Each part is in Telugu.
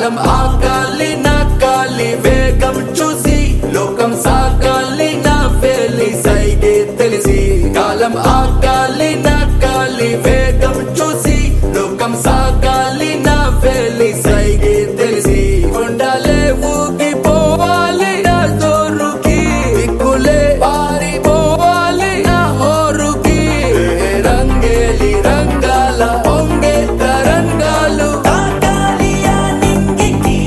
కాలం ఆకాలి నా కాలి వేగం చూసి లోకం సాకాలి నా వేలి సైగే తెలిసి కాలం ఆకాలి నా కాలి వేగం చూసి లోకం సాకాలి నా వేలి సైగే తెలిసి కొండలే ఊగిపోవాలి నా జోరుకి దిక్కులే పారిపోవాలి నా హోరుకి ఏ రంగేలి రంగాల పొంగే తరంగాలు తాకాలి ఆ నింగికి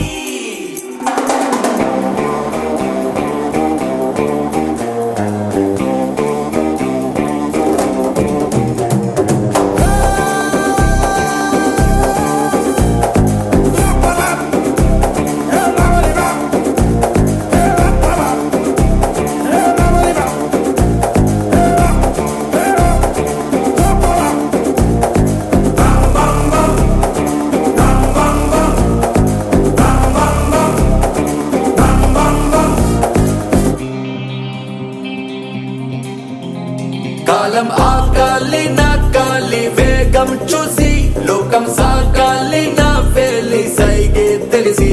కాలం ఆకాలి నా కాలి వేగం చూసి లోకం సాకాలి నా వేలి సైగే తెలిసి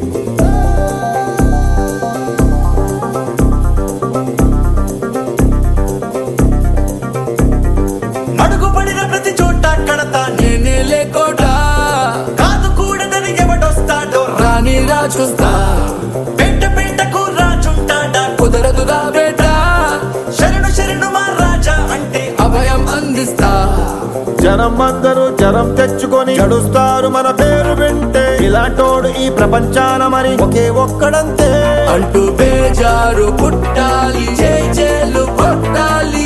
అడుగుపడిన ప్రతి చోట కడతా నేనే లేకోట కాదు కూడదని ఎవడొస్తాడో రా రాని రా చూస్తా పెంట పెంటకు రాజుంటాడా కుదరదురా బేట శరణు శరణు మా రాజా అంటే అభయం అందిస్తా జనం అందరూ జనం తెచ్చుకొని చడుస్తారు మన పేరు వింటే ఇలాంటోడు ఈ ప్రపంచాన మరి ఒకే ఒక్కడంతే అంటూ బేజారు పుట్టాలి జై జైలు కొట్టాలి